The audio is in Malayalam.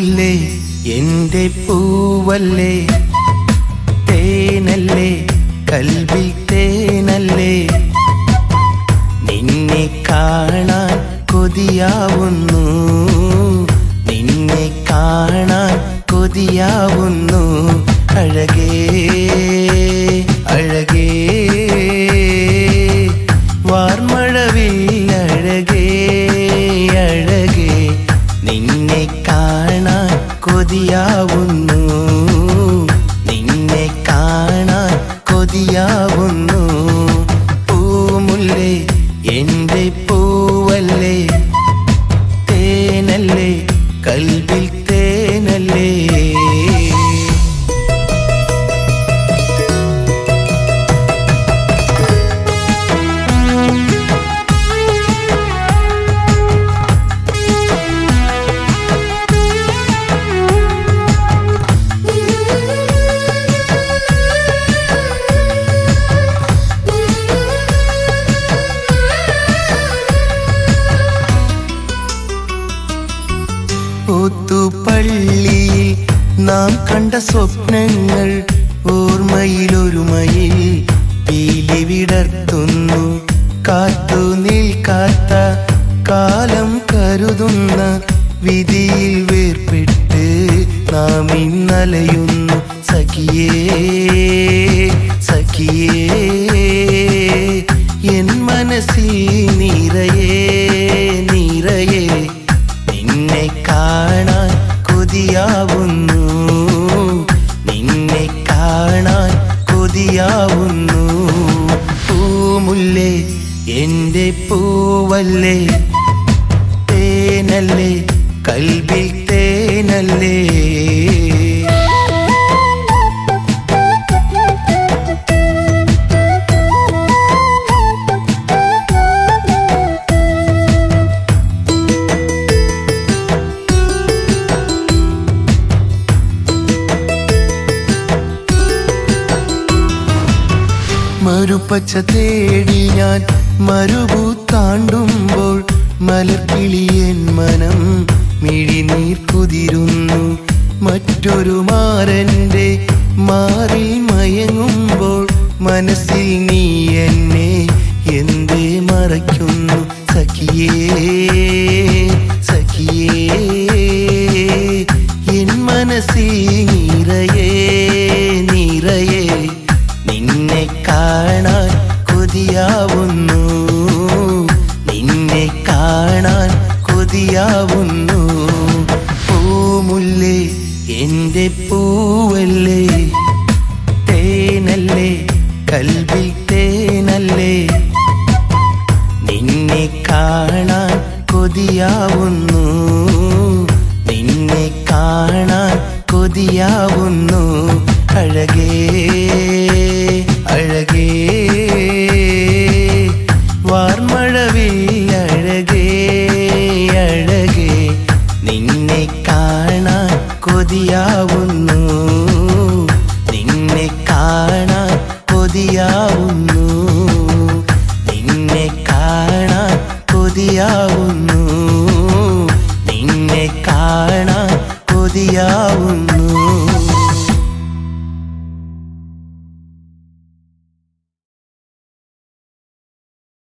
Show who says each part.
Speaker 1: പൂമുല്ലേ എന്റെ പൂവല്ലേ തേനല്ലേ കൽവിൽ തേനല്ലേ നിന്നെ കാണാൻ കൊതിയാവുന്നു നിന്നെ കാണാൻ കൊതിയാവുന്നു അഴകേ അഴകേ വാർമഴവിൽ അഴകേ അഴകേ നിന്നെ കാണാൻ കൊതിയാവുന്നു നിന്നെ കാണാൻ കൊതിയാവുന്നു പൂമുല്ലേ എന്റെ പൂവല്ലേ തേനല്ലേ കൽവിൽ തേനല്ലേ ഓത്തുപള്ളിയിൽ നാം കണ്ട സ്വപ്നങ്ങൾ ഓർമ്മയിലൊരുമയിൽ പീലി വിടർത്തുന്നു കാത്തു നിൽക്കാത്ത കാലം കരുതുന്ന വിധിയിൽ വേർപെട്ട് നാം ഇന്നലയുന്നു സഖിയേ സഖിയേ എൻ മനസ്സിൽ നിറയേ നിറയേ നിന്നെ കാണാൻ കൊതിയാവുന്നു നിന്നെ കാണാൻ കൊതിയാവുന്നു പൂമുല്ലേ എന്റെ പൂവല്ലേ തേനല്ലേ കൽവിൽ തേനല്ലേ മറുപച്ച തേടി ഞാൻ മരുഭൂ താണ്ടുമ്പോൾ മലർക്കിളിയൻ മനം മിഴിനീർ കുതിരുന്നു മറ്റൊരു മാരന്റെ മാറിൽ മയങ്ങുമ്പോൾ മനസ്സിൽ നീ എന്നെ എന്തേ മറയ്ക്കുന്നു സഖിയേ സഖിയേ എൻ മനസ്സിൽ നിറയേ നിറയേ നിന്നെ കാണാൻ കൊതിയാവുന്നു നിന്നെ കാണാൻ കൊതിയാവുന്നു പൂമുല്ലേ എന്റെ പൂവല്ലേ തേനല്ലേ കൽവിൽ തേനല്ലേ നിന്നെ കാണാൻ കൊതിയാവുന്നു നിന്നെ കാണാൻ കൊതിയാവുന്നു അഴകേ അഴകേ വാർമഴവിൽ അഴകേ അഴകേ നിന്നെ കാണാൻ കൊതിയാവുന്നു നിന്നെ കാണാൻ കൊതിയാവുന്നു നിന്നെ കാണാൻ കൊതിയാവുന്നു നിന്നെ കാണാൻ കൊതിയാവുന്നു